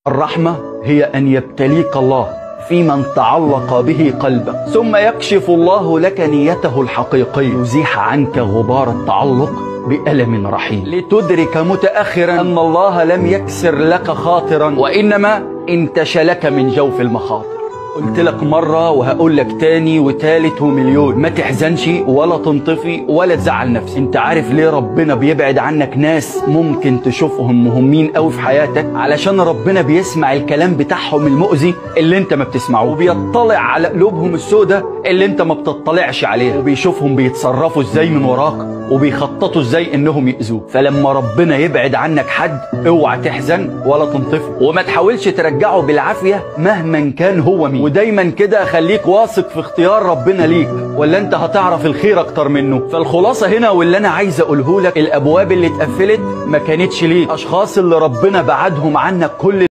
الرحمة هي أن يبتليك الله في من تعلق به قلبك ثم يكشف الله لك نيته الحقيقية يزيح عنك غبار التعلق بألم رحيم لتدرك متأخرا أن الله لم يكسر لك خاطرا وإنما انتشلك من جوف المخاطر قلت لك مرة وهقول لك تاني وتالت ومليون ما تحزنش ولا تنطفي ولا تزعل نفسك انت عارف ليه ربنا بيبعد عنك ناس ممكن تشوفهم مهمين قوي في حياتك علشان ربنا بيسمع الكلام بتاعهم المؤذي اللي انت ما بتسمعه وبيطلع على قلوبهم السودة اللي انت ما بتطلعش عليها وبيشوفهم بيتصرفوا ازاي من وراك وبيخططوا ازاي انهم يأذوك فلما ربنا يبعد عنك حد اوعى تحزن ولا تنطفي وما تحاولش ترجعه بالعافية مهما كان هو مين ودايما كده خليك واثق في اختيار ربنا ليك ولا انت هتعرف الخير اكتر منه فالخلاصة هنا واللي انا عايز اقوله لك الابواب اللي اتقفلت ما كانتش ليك اشخاص اللي ربنا بعدهم عنك كل